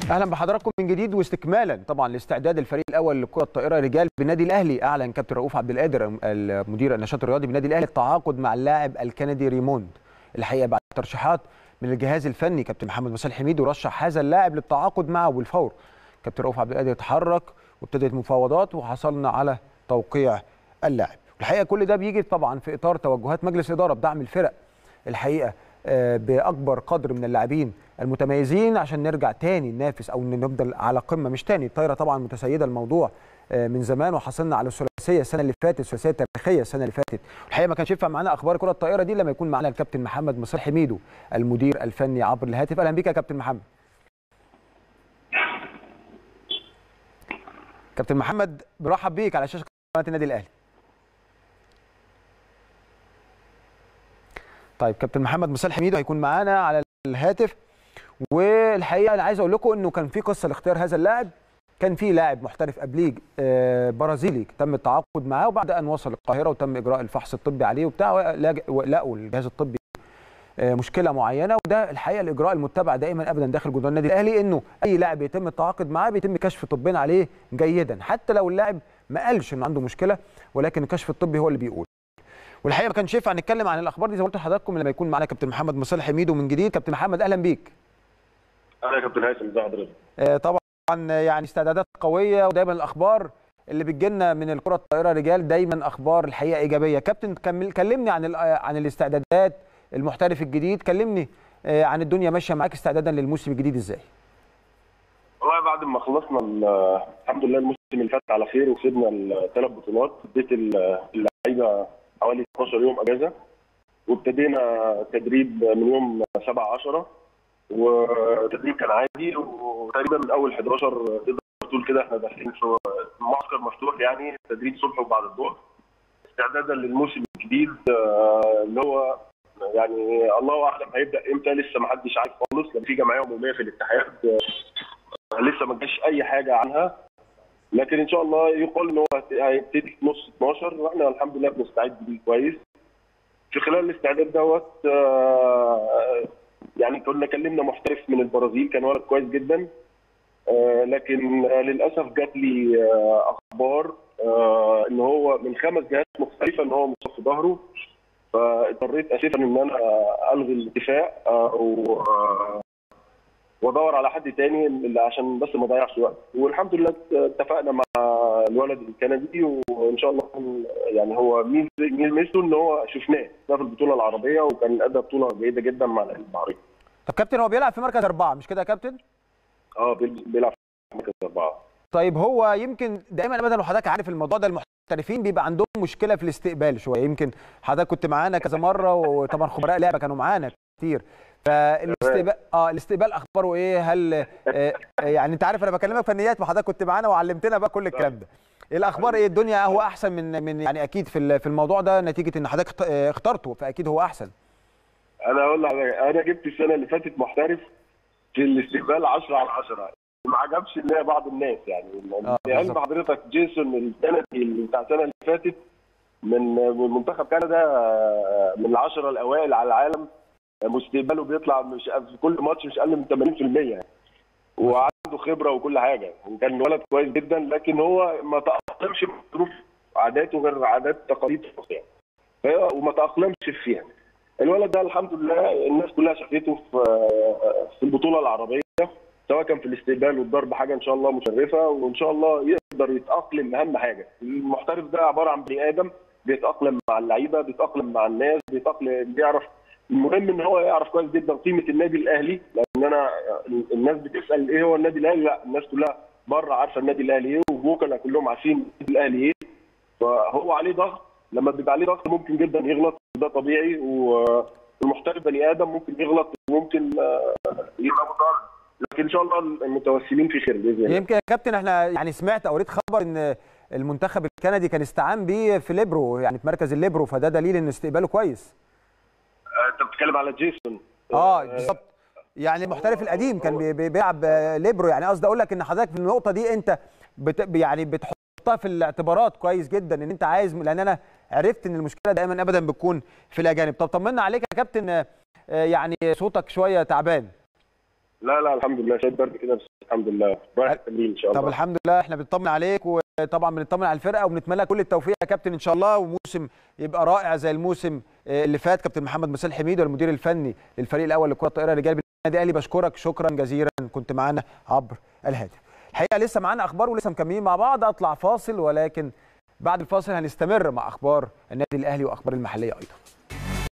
اهلا بحضراتكم من جديد واستكمالا طبعا لاستعداد الفريق الاول لكره الطائره رجال بالنادي الاهلي اعلن كابتن رؤوف عبد القادر المدير النشاط الرياضي بالنادي الاهلي التعاقد مع اللاعب الكندي ريموند الحقيقه بعد ترشيحات من الجهاز الفني كابتن محمد مصالح حميد ورشح هذا اللاعب للتعاقد معه بالفور كابتن رؤوف عبد القادر تحرك وابتدت مفاوضات وحصلنا على توقيع اللاعب الحقيقه كل ده بيجي طبعا في اطار توجهات مجلس اداره بدعم الفرق الحقيقه باكبر قدر من اللاعبين المتميزين عشان نرجع تاني ننافس او نفضل على قمه مش تاني الطايره طبعا متسيده الموضوع من زمان وحصلنا على الثلاثيه السنه اللي فاتت الثلاثيه التاريخيه السنه اللي فاتت الحقيقه ما كانش ينفع معانا اخبار كره الطائره دي لما يكون معانا الكابتن محمد مصر حميدو المدير الفني عبر الهاتف اهلا بيك يا كابتن محمد كابتن محمد برحب بيك على شاشه قناه النادي الاهلي طيب كابتن محمد مصالح حميدو هيكون معانا على الهاتف والحقيقه انا عايز اقول لكم انه كان في قصه لاختيار هذا اللاعب كان في لاعب محترف قبليه برازيلي تم التعاقد معاه وبعد ان وصل القاهره وتم اجراء الفحص الطبي عليه وبتاع لقوا الجهاز الطبي مشكله معينه وده الحقيقه الاجراء المتبع دائما ابدا داخل جدران النادي الاهلي انه اي لاعب يتم التعاقد معاه بيتم كشف طبيا عليه جيدا حتى لو اللاعب ما قالش انه عنده مشكله ولكن الكشف الطبي هو اللي بيقول والحقيقه ما كانش ينفع نتكلم عن الاخبار دي زي ما قلت لحضراتكم لما يكون معانا كابتن محمد مصالح حميدو من جديد كابتن محمد اهلا بيك اهلا يا كابتن هيثم ازي حضرتك آه طبعا يعني استعدادات قويه ودايما الاخبار اللي بتجي لنا من الكره الطائره رجال دايما اخبار الحقيقه ايجابيه كابتن كمل كلمني عن عن الاستعدادات المحترف الجديد كلمني آه عن الدنيا ماشيه معاك استعدادا للموسم الجديد ازاي والله بعد ما خلصنا الحمد لله الموسم اللي فات على خير وكسبنا الثلاث بطولات اديت اللعيبه حوالي 12 يوم اجازه وابتدينا تدريب من يوم 7 10 والتدريب كان عادي وتقريبا من اول 11 تقدر تقول كده احنا داخلين في معسكر مفتوح يعني تدريب صبح وبعد الظهر استعدادا للموسم الجديد اللي هو يعني الله اعلم هيبدا امتى لسه ما حدش عارف خالص لان في جمعيه عموميه في الاتحاد لسه ما جاش اي حاجه عنها لكن ان شاء الله يقال ان هو هيبتدي في نص 12 واحنا الحمد لله بنستعد بيه كويس في خلال الاستعداد دوت يعني كنا كلمنا محترف من البرازيل كان ولد كويس جدا لكن للاسف جات لي اخبار ان هو من خمس جهات مختلفه ان هو مصاب في ظهره فاضطريت اسفا ان انا الغي الاتفاق وادور على حد تاني عشان بس ما اضيعش وقت والحمد لله اتفقنا مع الولد الكندي وان شاء الله يعني هو ميزته ان هو شفناه في البطوله العربيه وكان ادى بطوله جيده جدا مع البحرين طب كابتن هو بيلعب في مركز اربعه مش كده يا كابتن؟ اه بيلعب في مركز اربعه طيب هو يمكن دايما ابدا وحضرتك عارف الموضوع ده المحترفين بيبقى عندهم مشكله في الاستقبال شويه يمكن حضرتك كنت معانا كذا مره وطبعا خبراء لعبه كانوا معانا كتير فالاستقبال اه الاستقبال اخباره ايه هل آه يعني انت عارف انا بكلمك فنيات وحضرتك كنت معانا وعلمتنا بقى كل الكلام ده الاخبار ايه الدنيا هو احسن من من يعني اكيد في في الموضوع ده نتيجه ان حضرتك اخترته فاكيد هو احسن انا اقول لك انا جبت السنه اللي فاتت محترف في الاستقبال 10 على 10 ما عجبش ان بعض الناس يعني لعلم حضرتك جيسون السنه بتاع السنه اللي فاتت من منتخب كندا من العشره الاوائل على العالم مستقبله بيطلع مش في كل ماتش مش اقل من 80% يعني وعنده خبره وكل حاجه وكان ولد كويس جدا لكن هو ما تاقلمش بظروف عاداته غير عادات تقاليد يعني وما تاقلمش فيها الولد ده الحمد لله الناس كلها شافته في في البطوله العربيه سواء كان في الاستقبال والضرب حاجه ان شاء الله مشرفه وان شاء الله يقدر يتاقلم اهم حاجه المحترف ده عباره عن بني ادم بيتاقلم مع اللعيبه بيتاقلم مع الناس بيتاقلم بيعرف المهم ان هو يعرف كويس جدا قيمه النادي الاهلي لان انا الناس بتسال ايه هو النادي الاهلي لا الناس كلها بره عارفه النادي الاهلي ايه والوكلاء كلهم عارفين النادي الاهلي ايه فهو عليه ضغط لما بيبقى عليه ضغط ممكن جدا يغلط ده طبيعي والمحترف بني ادم ممكن يغلط وممكن يبقى مضار لكن ان شاء الله المتوسمين في خير باذن الله يمكن يا كابتن احنا يعني سمعت او قريت خبر ان المنتخب الكندي كان استعان بيه في ليبرو يعني في مركز الليبرو فده دليل ان استقباله كويس انت بتتكلم على جيسون اه بالظبط يعني المحترف القديم كان بيلعب ليبرو يعني قصدي اقول لك ان حضرتك في النقطه دي انت بت يعني بتحطها في الاعتبارات كويس جدا ان انت عايز لان انا عرفت ان المشكله دايما ابدا بتكون في الاجانب طب طمنا عليك يا كابتن يعني صوتك شويه تعبان لا لا الحمد لله شايف برد كده بس الحمد لله رايح التمرين ان شاء الله طب الحمد لله احنا بنطمن عليك وطبعا بنطمن على الفرقه وبنتمنى لك كل التوفيق يا كابتن ان شاء الله وموسم يبقى رائع زي الموسم اللي فات كابتن محمد مسال حميد المدير الفني للفريق الاول لكره الطائره رجال بالنادي الاهلي بشكرك شكرا جزيلا كنت معانا عبر الهاتف الحقيقه لسه معانا اخبار ولسه مكملين مع بعض اطلع فاصل ولكن بعد الفاصل هنستمر مع اخبار النادي الاهلي واخبار المحليه ايضا